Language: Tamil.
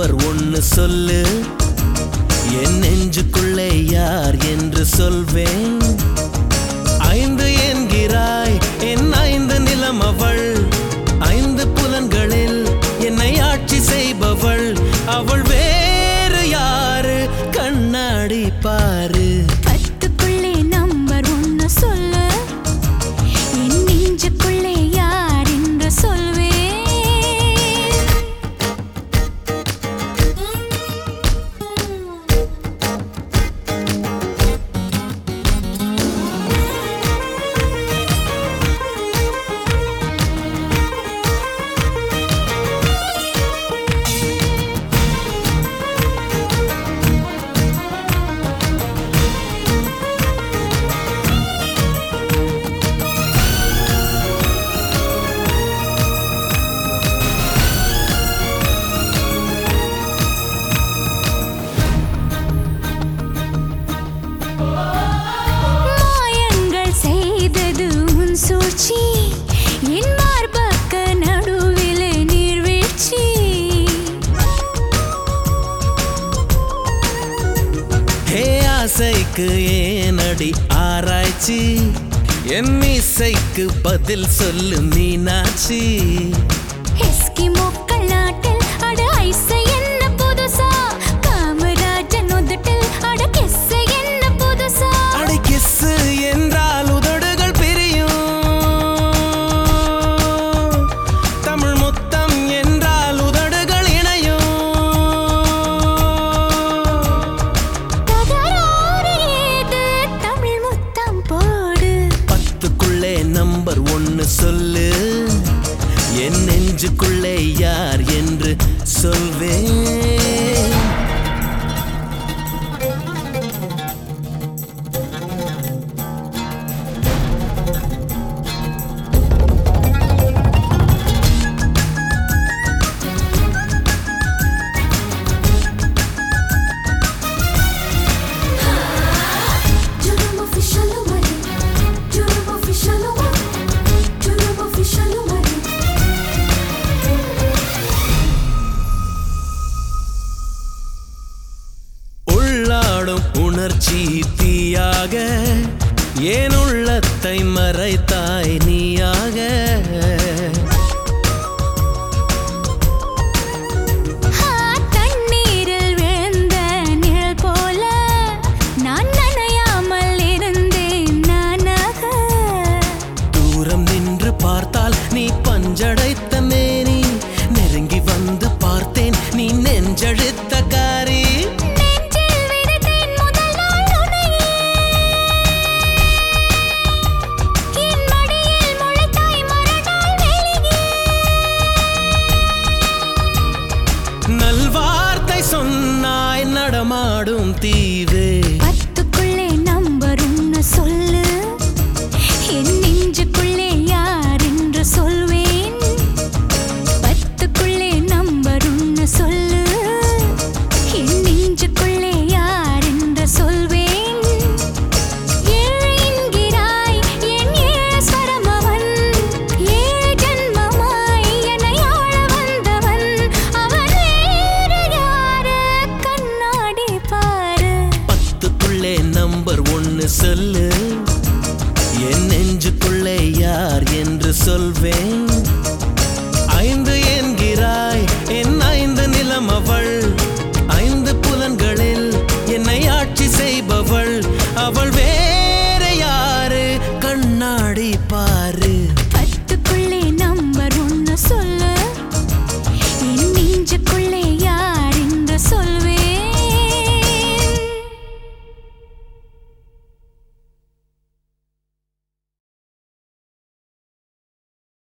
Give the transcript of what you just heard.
நம்பர் ஒன்னு சொல்லு என் நெஞ்சுக்குள்ளே யார் என்று சொல்வேன் ஐந்து என்கிறாய் என் ஐந்து நிலம் அவள் ஐந்து புலன்களில் என்னை ஆட்சி செய்பவள் அவள் வேறு யாரு கண்ணாடி பாரு பத்துக்குள்ளே நம்பர் ஒன்னு சொல்லு என் நெஞ்சுக்குள்ளே யார் என்று சொல்வேன் மாயங்கள் செய்தது உன் சூழ்ச்சி என் மார்பக்க நடுவிலே நீர்வீழ்ச்சி ஹே ஆசைக்கு ஏனடி ஆராய்ச்சி என் இசைக்கு பதில் சொல்லு மீனாட்சி எஸ்கிமோக்கள் நாட்டில் அட ஐஸ் என்ன புதுசா காமராஜன் உதட்டில் அட கிஸ் என்ன புதுசா அடை கிஸ்ஸு என்றால் உதடுகள் பிரியும் தமிழ் முத்தம் என்றால் உதடுகள் இணையும் தகராறு ஏது தமிழ் முத்தம் போடு பத்துக்குள்ளே நம்பர் ஒன்னு சொல்லு என் நெஞ்சுக்குள்ளே யார் என்று சொல்வேன் Durum official away. Durum official away. Durum official away. உள்ளாடும் உணர்ச்சி தீயாக ஏன் உள்ளத்தை மறைத்தாய் நீயாக ஆ, தண்ணீரில் விழுந்த நிழல் போல நான் நனையாமல் இருந்தேன் நானாக தூரம் நின்று பார்த்தால் நீ பஞ்சடைத்த மேனி நெருங்கி வந்து பார்த்தேன் நீ நெஞ்செழுத்த காரி நெஞ்சில் விதைத்தேன் முதல் நாள் உன்னையே. என் மடியில் முளைத்தாய் மறுநாள் வெளியே. நல்வார்த்தை சொன்னாய் நடமாடும் தீவே பத்துக்குள்ளே நம்பர் ஒன்னு சொல்லு என் நெஞ்சுக்குள்ளே யார் என்று சொல்வேன் பத்துக்குள்ளே நம்பர் ஒன்னு சொல்லு என் நெஞ்சுக்குள்ளே யார் என்று சொல்வேன் ஏழு என்கிறாய் என் ஏழு ஸ்வரம் அவன் ஏழு ஜன்மமாய் என்னை ஆள வந்தவன் அவன் வேறு யாரு கண்ணாடி பாரு பத்துக்குள்ளே நம்பர் ஒன்னு சொல்லு என் நெஞ்சுக்குள்ளே யார் என்று சொல்வேன் ஐந்து என்கிறாய் என் ஐந்து நிலம் அவள் ஐந்து புலன்களில் என்னை ஆட்சி செய்பவள் அவள் வே